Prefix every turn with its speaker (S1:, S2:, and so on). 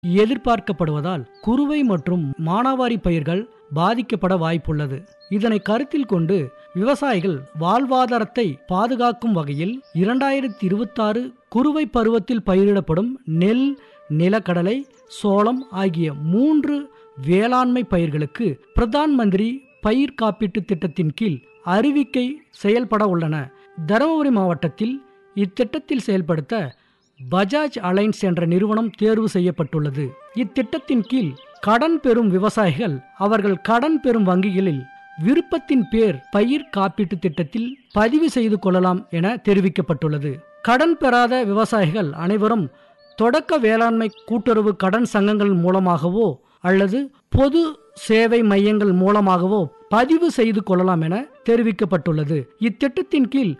S1: எதிர்பார்க்கப்படுவதால் குறுவை மற்றும் மானாவாரி பயிர்கள் பாதிக்கப்பட வாய்ப்புள்ளது இதனை கருத்தில் கொண்டு விவசாயிகள் வாழ்வாதாரத்தை பாதுகாக்கும் வகையில் இரண்டாயிரத்தி இருபத்தாறு குறுவை பருவத்தில் பயிரிடப்படும் நெல் நிலக்கடலை சோளம் ஆகிய மூன்று வேளாண்மை பயிர்களுக்கு பிரதான் மந்திரி பயிர் காப்பீட்டு திட்டத்தின் கீழ் அறிவிக்கை செயல்பட உள்ளன தருமபுரி மாவட்டத்தில் இத்திட்டத்தில் செயல்படுத்த பஜாஜ் அலைன்ஸ் என்ற நிறுவனம் தேர்வு செய்யப்பட்டுள்ளது இத்திட்டத்தின் கீழ் கடன் பெறும் விவசாயிகள் அவர்கள் கடன் பெறும் வங்கிகளில் விருப்பத்தின் பேர் பயிர் காப்பீட்டு திட்டத்தில் பதிவு செய்து கொள்ளலாம் என தெரிவிக்கப்பட்டுள்ளது கடன் பெறாத விவசாயிகள் அனைவரும் தொடக்க வேளாண்மை கூட்டுறவு கடன் சங்கங்கள் மூலமாகவோ அல்லது பொது சேவை மையங்கள் மூலமாகவோ பதிவு செய்து கொள்ளலாம் என தெரிவிக்கப்பட்டுள்ளது இத்திட்டத்தின் கீழ்